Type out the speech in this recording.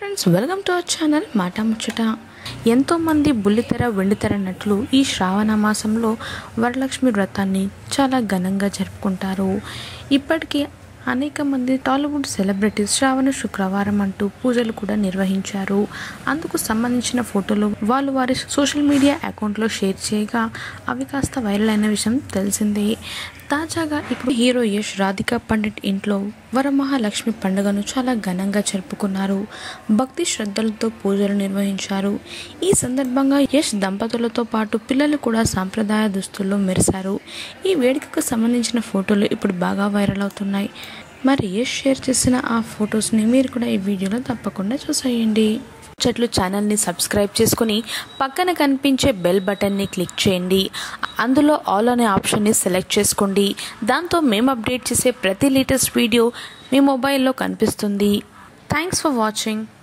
friends welcome to our channel Maata Muchata ఎంతోమంది బుల్లితెర వెండితెర నటులు ఈ శ్రావణ మాసంలో వరలక్ష్మి వ్రతాన్ని చాలా ఘనంగా జరుపుకుంటారు ఇప్పటికీ అనేక మంది టాలీవుడ్ సెలబ్రిటీస్ శ్రావణ శుక్రవారం అంటూ పూజలు కూడా నిర్వహించారు అందుకు సంబంధించిన ఫోటోలు వాళ్ళు వారి సోషల్ మీడియా అకౌంట్లో షేర్ చేయగా అవి కాస్త వైరల్ అయిన విషయం తెలిసిందే తాజాగా ఇప్పుడు హీరో యష్ రాధికా పండిట్ ఇంట్లో వరమహాలక్ష్మి పండుగను చాలా ఘనంగా జరుపుకున్నారు భక్తి శ్రద్ధలతో పూజలు నిర్వహించారు ఈ సందర్భంగా యష్ దంపతులతో పాటు పిల్లలు కూడా సాంప్రదాయ దుస్తుల్లో మెరిశారు ఈ వేడుకకు సంబంధించిన ఫోటోలు ఇప్పుడు బాగా వైరల్ అవుతున్నాయి మరి యష్ షేర్ చేసిన ఆ ఫొటోస్ని మీరు కూడా ఈ వీడియోలో తప్పకుండా చూసేయండి చెట్లు ఛానల్ని సబ్స్క్రైబ్ చేసుకుని పక్కన కనిపించే బెల్ బటన్ని క్లిక్ చేయండి అందులో ఆల్ అనే ఆప్షన్ని సెలెక్ట్ చేసుకోండి దాంతో మేము అప్డేట్ చేసే ప్రతి లేటెస్ట్ వీడియో మీ మొబైల్లో కనిపిస్తుంది థ్యాంక్స్ ఫర్ వాచింగ్